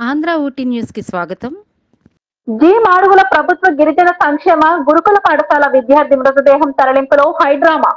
Andhra Ooty news కి స్వాగతం G Madugula ప్రభుత్వ గిరిజన సంక్షేమ గురుకుల పాఠశాల విద్యార్థి మృతదేహం తరలింపులో హైడ్రామా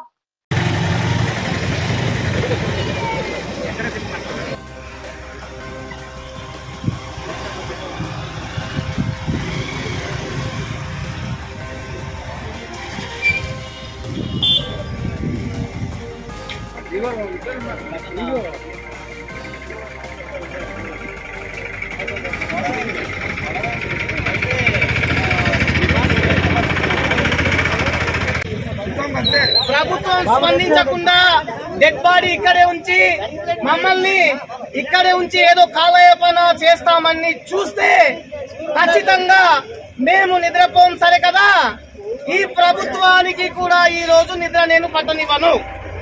ప్రభుత్వం స్పందించకుండా డెడ్ బాడీ ఇక్కడే ఉంచి మమ్మల్ని ఇక్కడే ఉంచి ఏదో కాలయాపన చేస్తామని చూస్తే ఖచ్చితంగా మేము నిద్రపోం సరే కదా ఈ ప్రభుత్వానికి కూడా ఈ రోజు నిద్ర నేను పట్టనివ్వను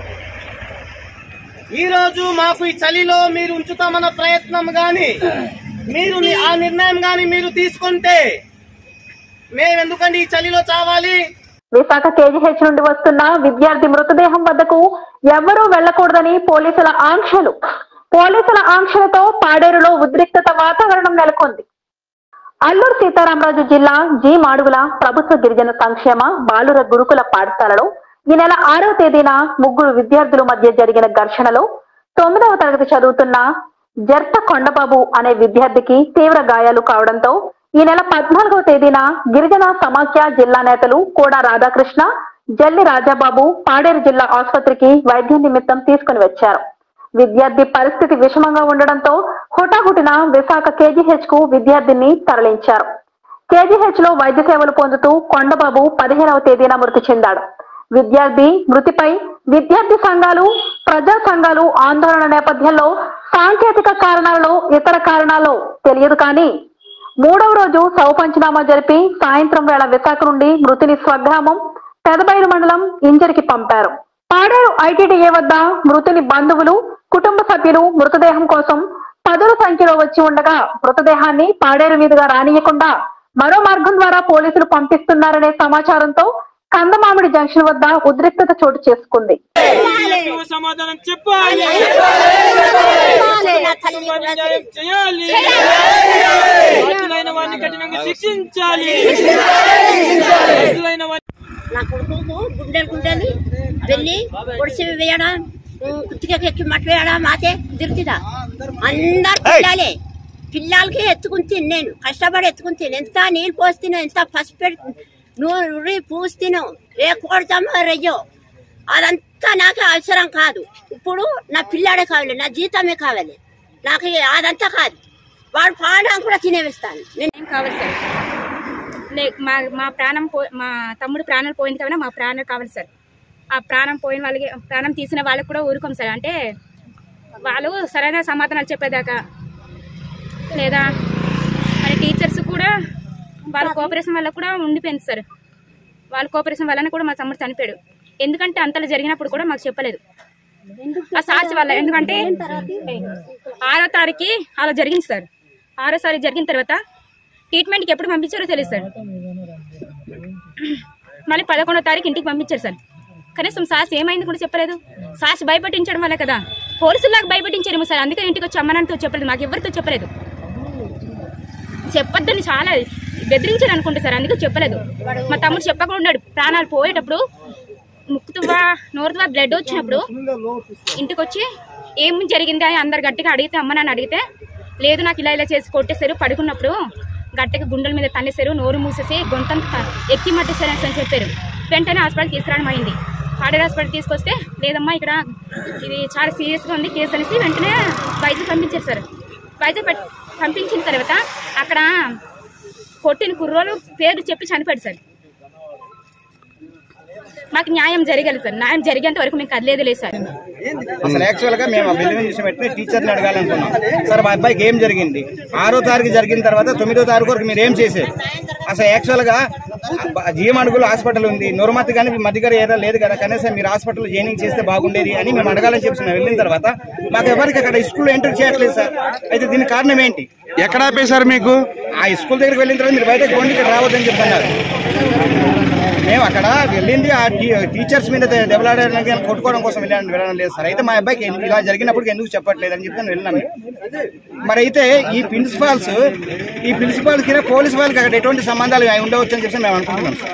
ఈ రోజు మాకు ఈ చలిలో మీరు ఉంచుతామన్న ప్రయత్నం గాని మీరు ని- ఆ నిర్ణయం గాని మీరు తీసుకుంటే మేము ఎందుకండి ఈ చలిలో చావాలి విశాఖ కేజీహెచ్ నుండి వస్తున్న విద్యార్థి మృతదేహం వద్దకు ఎవరూ వెళ్లకూడదని పోలీసుల ఆంక్షలు పోలీసుల ఆంక్షలతో పాడేరులో ఉద్రిక్తత వాతావరణం నెలకొంది అల్లూరు సీతారామరాజు జిల్లా జి మాడుగుల ప్రభుత్వ గిరిజన సంక్షేమ బాలుర గురుకుల పాఠశాలలో ఈ నెల ఆరవ తేదీన ముగ్గురు విద్యార్థుల మధ్య జరిగిన ఘర్షణలో తొమ్మిదవ తరగతి చదువుతున్న జర్త కొండబాబు అనే విద్యార్థికి తీవ్ర గాయాలు కావడంతో ఈ నెల పద్నాలుగవ తేదీన గిరిజన సమాఖ్య జిల్లా నేతలు కోడా రాధాకృష్ణ జల్లి రాజాబాబు పాడేరు జిల్లా ఆసుపత్రికి వైద్యం నిమిత్తం తీసుకుని వచ్చారు విద్యార్థి పరిస్థితి విషమంగా ఉండడంతో హుటాహుటిన విశాఖ కేజీహెచ్ కు విద్యార్థిని తరలించారు కేజీహెచ్ లో వైద్య సేవలు పొందుతూ కొండబాబు పదిహేనవ తేదీన మృతి చెందాడు విద్యార్థి మృతిపై విద్యార్థి సంఘాలు ప్రజా సంఘాలు ఆందోళన నేపథ్యంలో సాంకేతిక కారణాలలో ఇతర కారణాలు తెలియదు కానీ మూడవ రోజు శవ పంచనామా జరిపి సాయంత్రం వేళ విశాఖ నుండి మృతిని స్వగ్రామం పెదబైలు మండలం ఇంజరికి పంపారు పాడేరు ఐటీడీఏ వద్ద మృతుని బంధువులు కుటుంబ సభ్యులు మృతదేహం కోసం పదుల సంఖ్యలో వచ్చి ఉండగా మృతదేహాన్ని పాడేరు మీదుగా రానియకుండా మరో మార్గం ద్వారా పోలీసులు పంపిస్తున్నారనే సమాచారంతో కందమామిడి జంక్షన్ వద్ద ఉద్రిక్తత చోటు చేసుకుంది నువ్వు సమాధానం చెప్పాలి న్యాయం చేయాలి బాధ్యులైన వారిని కఠినంగా శిక్షించాలి బాధ్యులైన వారిని నా కొడుకు గుండెలు గుండెలు వెళ్ళి పొడిచి వేయడం కుత్తికి ఎక్కి మట్టి వేయడం మాతే తిరుగుతుందా అందరు పిల్లలే పిల్లలకి ఎత్తుకుని తిని నేను కష్టపడి ఎత్తుకుని తిని ఎంత నీళ్ళు పోస్తేనో ఎంత పసుపు నూరి పూస్తేనో రే కొడతామో రెయ్యో అదంతా నాకు అవసరం కాదు ఇప్పుడు నా పిల్లాడే కావాలి నా జీతమే కావాలి నాకు అదంతా కాదు వాడు పాడడం కూడా తినేవేస్తాను నేను ఏం కావాలి సార్ లే మా మా ప్రాణం పో మా తమ్ముడు ప్రాణాలు పోయింది కాబట్టి మా ప్రాణం కావాలి సార్ ఆ ప్రాణం పోయిన వాళ్ళకి ప్రాణం తీసిన వాళ్ళకి కూడా ఊరుకోం సార్ అంటే వాళ్ళు సరైన సమాధానాలు చెప్పేదాకా లేదా మరి టీచర్స్ కూడా వాళ్ళ కోఆపరేషన్ వల్ల కూడా ఉండిపోయింది సార్ వాళ్ళ కోఆపరేషన్ వల్లనే కూడా మా తమ్ముడు చనిపోయాడు ఎందుకంటే అంతలో జరిగినప్పుడు కూడా మాకు చెప్పలేదు ఆ సాక్షి వల్ల ఎందుకంటే ఆరో తారీఖు అలా జరిగింది సార్ ఆరో తారీఖు జరిగిన తర్వాత ట్రీట్మెంట్కి ఎప్పుడు పంపించారో తెలియదు సార్ మళ్ళీ పదకొండో తారీఖు ఇంటికి పంపించారు సార్ కనీసం సాస్ ఏమైంది కూడా చెప్పలేదు సాస్ భయపెట్టించడం వల్ల కదా పోలీసులకు భయపెట్టించారేమో సార్ అందుకే ఇంటికి వచ్చి అమ్మనంటూ చెప్పలేదు మాకు ఎవరితో చెప్పలేదు చెప్పొద్దని చాలా బెదిరించారు అనుకుంటా సార్ అందుకే చెప్పలేదు మా తమ్ముడు చెప్పకుండా ఉన్నాడు ప్రాణాలు పోయేటప్పుడు ముక్కుతువా నోరుతువా బ్లడ్ వచ్చినప్పుడు ఇంటికి వచ్చి ఏం జరిగింది అని అందరు గట్టిగా అడిగితే అమ్మ నన్ను అడిగితే లేదు నాకు ఇలా ఇలా చేసి కొట్టేశారు పడుకున్నప్పుడు గట్టిగా గుండెల మీద తన్నేశారు నోరు మూసేసి గొంతంతా ఎక్కి మట్టేశారు అని చెప్పారు వెంటనే హాస్పిటల్ తీసుకురావడం అయింది పాడేరు హాస్పిటల్ తీసుకొస్తే లేదమ్మా ఇక్కడ ఇది చాలా సీరియస్గా ఉంది కేసు అనేసి వెంటనే వైద్యులు పంపించారు సార్ వైద్యులు పెట్- పంపించిన తర్వాత అక్కడ కొట్టిన కుర్రోలు పేరు చెప్పి చనిపోయాడు సార్ మాకు న్యాయం జరగాలి సార్ న్యాయం జరిగేంత వరకు మేము కదలేదు లేదు సార్ అసలు యాక్చువల్ గా మేము ఆ బిల్డింగ్ విషయం పెట్టి టీచర్ని అడగాలనుకున్నాం సార్ మా అబ్బాయికి ఏం జరిగింది ఆరో తారీఖు జరిగిన తర్వాత తొమ్మిదో తారీఖు వరకు మీరు ఏం చేశారు అసలు యాక్చువల్ గా జిఎం అడుగులు హాస్పిటల్ ఉంది నురమతి కానీ మీ మధ్య ఏదో లేదు కదా కనీసం మీరు హాస్పిటల్ జాయినింగ్ చేస్తే బాగుండేది అని మేము అడగాలని చెప్పి మేము వెళ్ళిన తర్వాత మాకు ఎవరికి అక్కడ స్కూల్ ఎంటర్ చేయట్లేదు సార్ అయితే దీనికి కారణం ఏంటి ఎక్కడ ఆపేశారు మీకు ఆ స్కూల్ దగ్గరికి వెళ్ళిన తర్వాత మీరు బయటకు పోండి ఇక్కడ రావద్దని చెప్తున్నారు మేము అక్కడ వెళ్ళింది ఆ టీ- టీచర్స్ మీద దె- దెబ్బలాడడానికి కొట్టుకోవడం కోసం వెళ్ళాను వెళ్ళడం లేదు సార్ అయితే మా అబ్బాయికి ఎందు- ఇలా జరిగినప్పుడు ఎందుకు చెప్పట్లేదు అని చెప్పి నేను వెళ్ళినాను మరి అయితే ఈ ప్రిన్సిపాల్స్ ఈ ప్రిన్సిపాల్ కి పోలీస్ వాళ్ళకి అక్కడ ఎటువంటి సంబంధాలు ఉండవచ్చు అని చెప్పి మేము అనుకుంటున్నాం సార్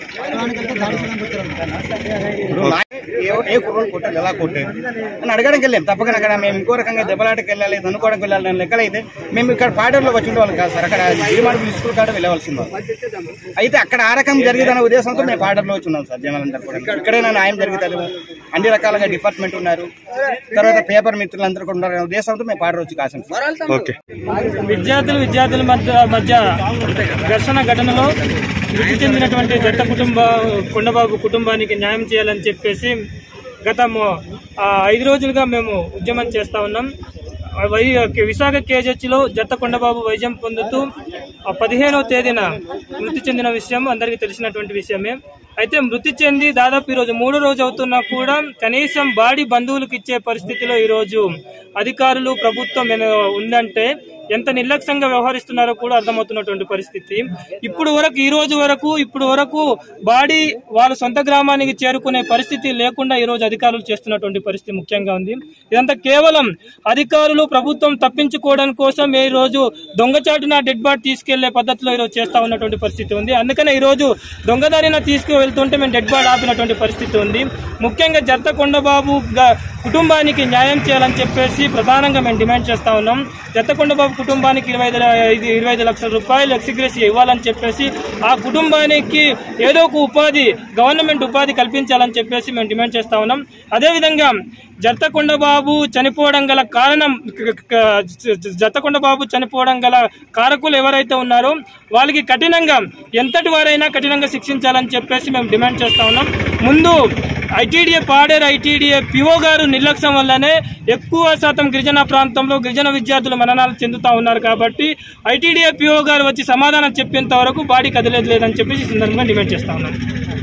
ఇప్పుడు నా- ఏ- ఏ కుర్రోడు కొట్టాలి ఎలా కొట్టారు అని అడగడానికి వెళ్ళాం తప్పకుండా అక్కడ మేము ఇంకో రకంగా దెబ్బలాటకి వెళ్ళాలి అనుకోవడానికి వెళ్ళాలి అని ఎక్కడైతే మేము ఇక్కడ పాడర్లో వచ్చి ఉండేవాళ్ళం కాదు సార్ అక్కడ జీడిమాడుగులు స్కూల్ కాడ వెళ్ళవలసింది అయితే అక్కడ ఆ రకం జరిగేదన్న ఉద్దేశంతో మేము పాడర్లో వచ్చి ఉన్నాం సార్ జనాలందరూ కూడా ఇక్కడైనా న్యాయం జరుగుతారు అన్ని రకాలుగా డిపార్ట్మెంట్ ఉన్నారు తర్వాత పేపర్ మిత్రులందరూ కూడా ఉన్నారు అనే ఉద్దేశంతో మేము పాడర్ వచ్చి కాసాం సార్ ఓకే విద్యార్థులు విద్యార్థుల మధ్య మధ్య ఘర్షణ ఘటనలో మృతి చెందినటువంటి దత్త కుటుంబ కొండబాబు కుటుంబానికి న్యాయం చేయాలని చెప్పేసి గత మొ- ఆ, ఐదు రోజులుగా మేము ఉద్యమం చేస్తా ఉన్నాం ఆ వై విశాఖ కేజెచ్ లో జత్త కొండబాబు వైద్యం పొందుతూ ఆ పదిహేనవ తేదీన మృతి చెందిన విషయం అందరికీ తెలిసినటువంటి విషయమే అయితే మృతి చెంది దాదాపు ఈ రోజు మూడో రోజు అవుతున్నా కూడా కనీసం బాడీ బంధువులకు ఇచ్చే పరిస్థితిలో ఈ రోజు అధికారులు ప్రభుత్వం ఏమైనా ఉందంటే ఎంత నిర్లక్ష్యంగా వ్యవహరిస్తున్నారో కూడా అర్థమవుతున్నటువంటి పరిస్థితి ఇప్పుడు వరకు ఈ రోజు వరకు ఇప్పుడు వరకు బాడీ వాళ్ళ సొంత గ్రామానికి చేరుకునే పరిస్థితి లేకుండా ఈ రోజు అధికారులు చేస్తున్నటువంటి పరిస్థితి ముఖ్యంగా ఉంది ఇదంతా కేవలం అధికారులు ప్రభుత్వం తప్పించుకోవడం కోసం ఈ రోజు దొంగచాటున డెడ్ బాడీ తీసుకెళ్లే పద్ధతిలో ఈ రోజు చేస్తా ఉన్నటువంటి పరిస్థితి ఉంది అందుకనే ఈ రోజు దొంగదారిన తీసుకువెళ్తుంటే మేము డెడ్ బాడీ ఆపినటువంటి పరిస్థితి ఉంది ముఖ్యంగా జర్త కొండబాబు గ- కుటుంబానికి న్యాయం చేయాలని చెప్పేసి ప్రధానంగా మేము డిమాండ్ చేస్తా ఉన్నాం జర్త కొండబాబు కుటుంబానికి ఇరవై ఐదు ఐదు ఇరవై ఐదు లక్షల రూపాయలు ఎక్సిగ్రెస్ ఇవ్వాలని చెప్పేసి ఆ కుటుంబానికి ఏదో ఒక ఉపాధి గవర్నమెంట్ ఉపాధి కల్పించాలని చెప్పేసి మేము డిమాండ్ చేస్తా ఉన్నాం అదేవిధంగా జర్తకొండ బాబు చనిపోవడం గల కారణం క- క- జర్తకొండ బాబు చనిపోవడం గల కారకులు ఎవరైతే ఉన్నారో వాళ్ళకి కఠినంగా ఎంతటి వారైనా కఠినంగా శిక్షించాలని చెప్పేసి మేము డిమాండ్ చేస్తా ఉన్నాం ముందు ఐటీడీఏ పాడేరు ఐటీడీఏ పిఓ గారు నిర్లక్ష్యం వల్లనే ఎక్కువ శాతం గిరిజన ప్రాంతంలో గిరిజన విద్యార్థులు మరణాలు చెందుతా ఉన్నారు కాబట్టి ఐటీడీఏ పిఓ గారు వచ్చి సమాధానం చెప్పేంత వరకు బాడీ కదిలేదు లేదని చెప్పేసి ఈ సందర్భంగా డిమాండ్ చేస్తా ఉన్నాం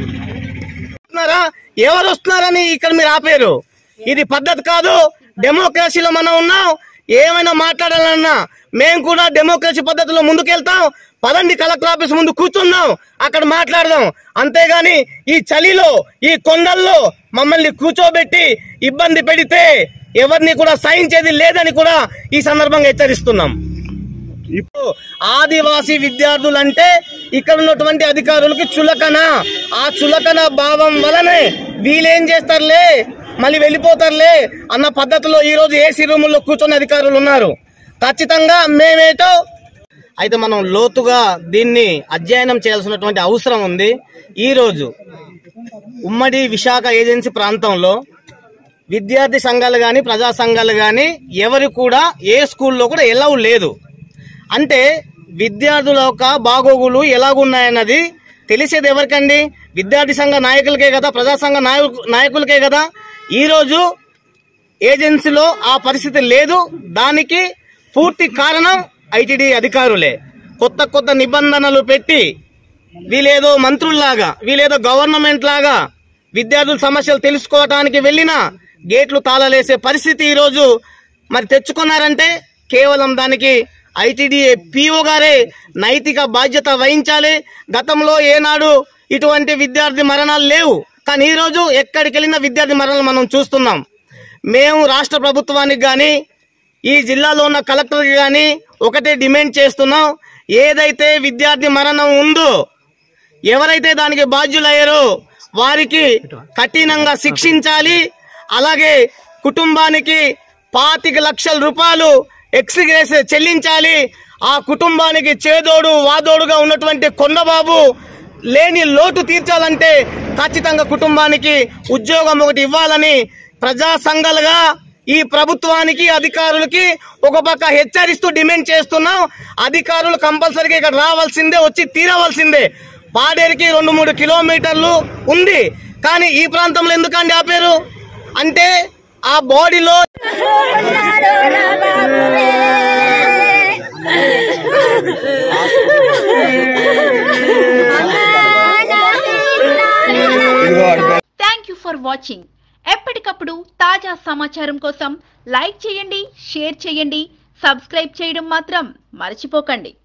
వస్తున్నారా ఎవరు వస్తున్నారని ఇక్కడ మీరు ఆపేరు ఇది పద్ధతి కాదు డెమోక్రసీలో మనం ఉన్నాం ఏమైనా మాట్లాడాలన్నా మేము కూడా డెమోక్రసీ పద్ధతిలో ముందుకెళ్తాం పదండి కలెక్టర్ ఆఫీస్ ముందు కూర్చుందాం అక్కడ మాట్లాడదాం అంతేగాని ఈ చలిలో ఈ కొండల్లో మమ్మల్ని కూర్చోబెట్టి ఇబ్బంది పెడితే ఎవరిని కూడా సహించేది లేదని కూడా ఈ సందర్భంగా హెచ్చరిస్తున్నాం ఇప్పుడు ఆదివాసీ విద్యార్థులంటే ఇక్కడ ఉన్నటువంటి అధికారులకి చులకన ఆ చులకన భావం వలనే వీళ్ళేం చేస్తారులే మళ్ళీ వెళ్ళిపోతారులే అన్న పద్ధతిలో ఈ రోజు ఏసీ రూముల్లో కూర్చొని అధికారులు ఉన్నారు ఖచ్చితంగా మేమేటో అయితే మనం లోతుగా దీన్ని అధ్యయనం చేయాల్సినటువంటి అవసరం ఉంది ఈ రోజు ఉమ్మడి విశాఖ ఏజెన్సీ ప్రాంతంలో విద్యార్థి సంఘాలు కానీ ప్రజా సంఘాలు కానీ ఎవరు కూడా ఏ స్కూల్లో కూడా ఎలవ్ లేదు అంటే విద్యార్థుల యొక్క బాగోగులు ఎలాగున్నాయన్నది తెలిసేది ఎవరికండి విద్యార్థి సంఘ నాయకులకే కదా ప్రజా సంఘ నాయకు నాయకులకే కదా ఈరోజు ఏజెన్సీలో ఆ పరిస్థితి లేదు దానికి పూర్తి కారణం ఐటీడీ అధికారులే కొత్త కొత్త నిబంధనలు పెట్టి వీళ్ళేదో మంత్రుల్లాగా వీళ్ళేదో గవర్నమెంట్ లాగా విద్యార్థుల సమస్యలు తెలుసుకోవటానికి వెళ్ళినా గేట్లు తాళలేసే పరిస్థితి ఈరోజు మరి తెచ్చుకున్నారంటే కేవలం దానికి ఐటీడీఏ పిఓ గారే నైతిక బాధ్యత వహించాలి గతంలో ఏనాడు ఇటువంటి విద్యార్థి మరణాలు లేవు కానీ ఈరోజు ఎక్కడికి వెళ్ళిన విద్యార్థి మరణాలు మనం చూస్తున్నాం మేము రాష్ట్ర ప్రభుత్వానికి కానీ ఈ జిల్లాలో ఉన్న కలెక్టర్కి కానీ ఒకటే డిమాండ్ చేస్తున్నాం ఏదైతే విద్యార్థి మరణం ఉందో ఎవరైతే దానికి బాధ్యులయ్యారో వారికి కఠినంగా శిక్షించాలి అలాగే కుటుంబానికి పాతిక లక్షల రూపాయలు ఎక్స్గ్రేస్ చెల్లించాలి ఆ కుటుంబానికి చేదోడు వాదోడుగా ఉన్నటువంటి కొండబాబు లేని లోటు తీర్చాలంటే ఖచ్చితంగా కుటుంబానికి ఉద్యోగం ఒకటి ఇవ్వాలని ప్రజా సంఘాలుగా ఈ ప్రభుత్వానికి అధికారులకి ఒక పక్క హెచ్చరిస్తూ డిమాండ్ చేస్తున్నాం అధికారులు కంపల్సరీగా ఇక్కడ రావాల్సిందే వచ్చి తీరవలసిందే పాడేరుకి రెండు మూడు కిలోమీటర్లు ఉంది కానీ ఈ ప్రాంతంలో ఎందుకండి ఆపారు అంటే ఆ బాడీలో థ్యాంక్ యూ ఫర్ వాచింగ్ ఎప్పటికప్పుడు తాజా సమాచారం కోసం లైక్ చేయండి షేర్ చేయండి సబ్స్క్రైబ్ చేయడం మాత్రం మర్చిపోకండి